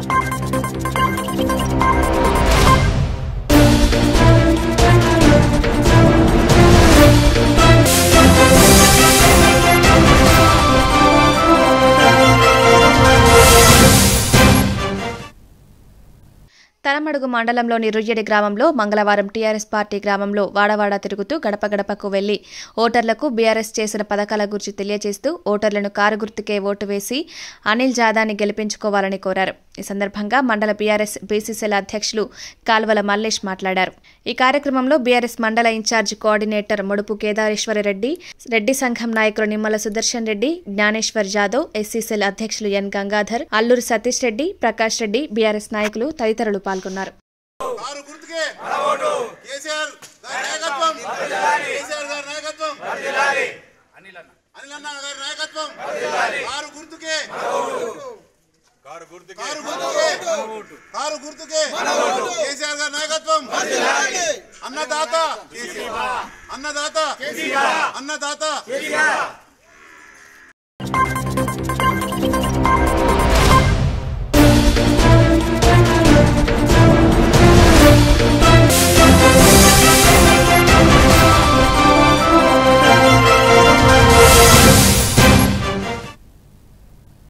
తలమడుగు మండలంలోని రుయ్యడి గ్రామంలో మంగళవారం టీఆర్ఎస్ పార్టీ గ్రామంలో వాడవాడ తిరుగుతూ గడప గడపకు వెళ్లి ఓటర్లకు బీఆర్ఎస్ చేసిన పథకాల గురించి తెలియజేస్తూ ఓటర్లను కారు గుర్తుకే ఓటు వేసి అనిల్ జాదాని గెలిపించుకోవాలని కోరారు ఈ సందర్భంగా మండల బీఆర్ఎస్ బీసీసీల అధ్యక్షులు కాల్వల మల్లేష్ మాట్లాడారు ఈ కార్యక్రమంలో బీఆర్ఎస్ మండల ఇన్ఛార్జ్ కోఆర్డినేటర్ ముడుపు కేదారేశ్వరరెడ్డి రెడ్డి సంఘం నాయకులు నిమ్మల సుదర్శన్ రెడ్డి జ్ఞానేశ్వర్ జాదవ్ ఎస్సీసీల అధ్యక్షులు ఎన్ గంగాధర్ అల్లూరి సతీష్ రెడ్డి ప్రకాష్ రెడ్డి బీఆర్ఎస్ నాయకులు తదితరులు పాల్గొన్నారు కారు గుర్తుకే కేసీఆర్ గారి నాయకత్వం కేసీఆర్ గారి నాయకత్వం అనిల్ అన్న గారి నాయకత్వం కారు గుర్తుకే కారు గుర్తుకే కారు గుర్తుకే కేసీఆర్ గారి నాయకత్వం అన్నదాత అన్నదాత అన్నదాత